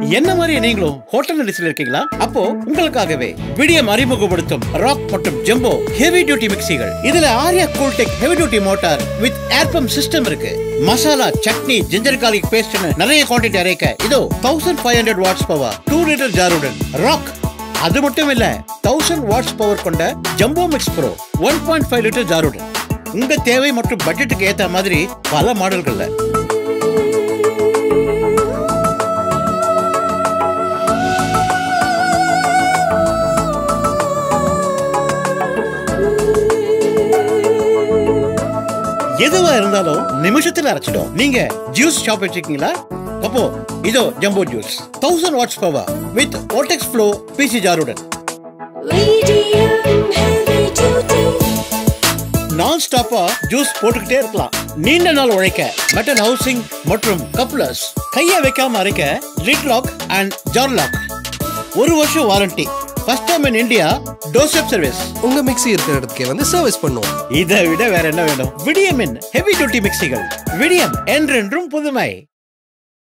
என்ன மாதிரி நீங்களும் ஹோட்டல் நடிச்சில் இருக்கீங்களா அப்போ உங்களுக்காகவே விடியம் அறிமுகப்படுத்தும் ராக் மற்றும் ஜம்போ ஹெவி டியூட்டி மிக்சிகள் இதுல Arya Cooltech heavy duty motor with air pump system இருக்கு மசாலா சட்னி ஜிஞ்சர் garlic பேஸ்ட்னு நிறைய குவாண்டிட்டி அரைக்க இதோ thousand five hundred watts power two litre ஜாருடன் ராக் அது மட்டும் இல்ல தௌசண்ட் வாட்ஸ் பவர் கொண்ட jumbo mix pro one point five litre ஜாருடன் உங்க தேவை மற்றும் பட்ஜெட்டுக்கு ஏத்த மாதிரி பல மாடல்கள்ல எதுவா இருந்தாலும் நிமிஷத்துல அரைச்சிடும் நீங்க ஜூஸ் ஷாப் வச்சிருக்கீங்களா அப்போ இதோ jumbo juice thousand watts power with ஓட்டெக்ஸ் ஃப்ளோ பிசி ஜாருடன் Medium heavy duty. நான் ஸ்டாப்பா ஜூஸ் போட்டுக்கிட்டே இருக்கலாம் நீண்ட நாள் உழைக்க மெட்டல் ஹவுசிங் மற்றும் கப்ளர்ஸ் கைய வைக்காம அரைக்க lid lock and jar lock ஒரு வருஷம் warranty first time in India doorstep service உங்க மிக்ஸி இருக்கிற இடத்துக்கே வந்து சர்வீஸ் பண்ணுவோம் இதை விட வேற என்ன வேணும் விடியமின் ஹெவி டியூட்டி மிக்சிகள் விடியம் என்றென்றும் புதுமை